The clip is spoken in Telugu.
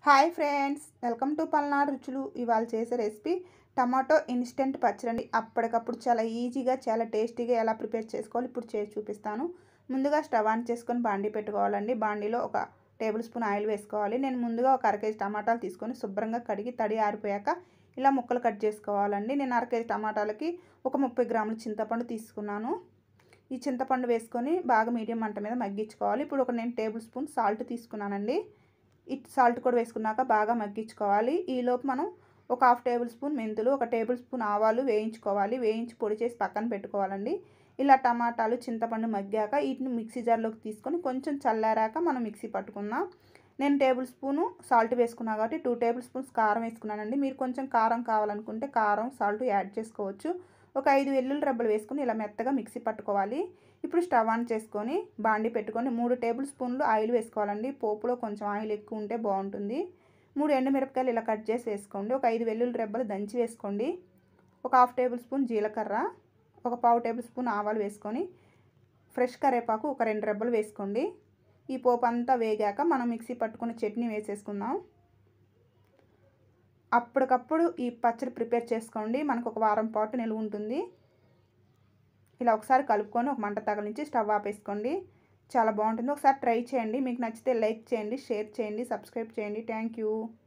hi friends welcome to Palnadu రుచులు ఇవాళ చేసే రెసిపీ టమాటో ఇన్స్టెంట్ పచ్చడి అప్పటికప్పుడు చాలా ఈజీగా చాలా టేస్టీగా ఎలా ప్రిపేర్ చేసుకోవాలి ఇప్పుడు చేసి చూపిస్తాను ముందుగా స్టవ్ ఆన్ చేసుకొని బాండీ పెట్టుకోవాలండి బాండీలో ఒక టేబుల్ స్పూన్ ఆయిల్ వేసుకోవాలి నేను ముందుగా ఒక అర కేజీ టమాటాలు తీసుకొని శుభ్రంగా కడిగి తడి ఆరిపోయాక ఇలా ముక్కలు కట్ చేసుకోవాలండి నేను అర కేజీ టమాటాలకి ఒక ముప్పై గ్రాముల చింతపండు తీసుకున్నాను ఈ చింతపండు వేసుకొని బాగా మీడియం మంట మీద మగ్గించుకోవాలి ఇప్పుడు ఒక నేను టేబుల్ స్పూన్ సాల్ట్ తీసుకున్నానండి ఈ సాల్ట్ కూడా వేసుకున్నాక బాగా మగ్గించుకోవాలి ఈలోపు మనం ఒక హాఫ్ టేబుల్ స్పూన్ మెంతులు ఒక టేబుల్ స్పూన్ ఆవాలు వేయించుకోవాలి వేయించి పొడి చేసి పక్కన పెట్టుకోవాలండి ఇలా టమాటాలు చింతపండు మగ్గాక వీటిని మిక్సీ జార్లోకి తీసుకొని కొంచెం చల్లారాక మనం మిక్సీ పట్టుకుందాం నేను టేబుల్ స్పూను సాల్ట్ వేసుకున్నా కాబట్టి టూ టేబుల్ స్పూన్స్ కారం వేసుకున్నానండి మీరు కొంచెం కారం కావాలనుకుంటే కారం సాల్ట్ యాడ్ చేసుకోవచ్చు ఒక ఐదు వెల్లుల్లి రెబ్బలు వేసుకుని ఇలా మెత్తగా మిక్సీ పట్టుకోవాలి ఇప్పుడు స్టవ్ ఆన్ చేసుకొని బాండి పెట్టుకొని మూడు టేబుల్ స్పూన్లు ఆయిల్ వేసుకోవాలండి పోపులో కొంచెం ఆయిల్ ఎక్కువ ఉంటే బాగుంటుంది మూడు ఎండుమిరపకాయలు ఇలా కట్ చేసి వేసుకోండి ఒక ఐదు వెల్లుల్లి రెబ్బలు దంచి వేసుకోండి ఒక హాఫ్ టేబుల్ స్పూన్ జీలకర్ర ఒక పావు టేబుల్ స్పూన్ ఆవాలు వేసుకొని ఫ్రెష్ కరేపాకు ఒక రెండు రెబ్బలు వేసుకోండి ఈ పోపు అంతా వేగాక మనం మిక్సీ పట్టుకుని చట్నీ వేసేసుకుందాం అప్పటికప్పుడు ఈ పచ్చడి ప్రిపేర్ చేసుకోండి మనకు ఒక వారం పాటు నిలువ ఉంటుంది ఇలా ఒకసారి కలుపుకొని ఒక మంట తగిలించి స్టవ్ ఆపేసుకోండి చాలా బాగుంటుంది ఒకసారి ట్రై చేయండి మీకు నచ్చితే లైక్ చేయండి షేర్ చేయండి సబ్స్క్రైబ్ చేయండి థ్యాంక్ యూ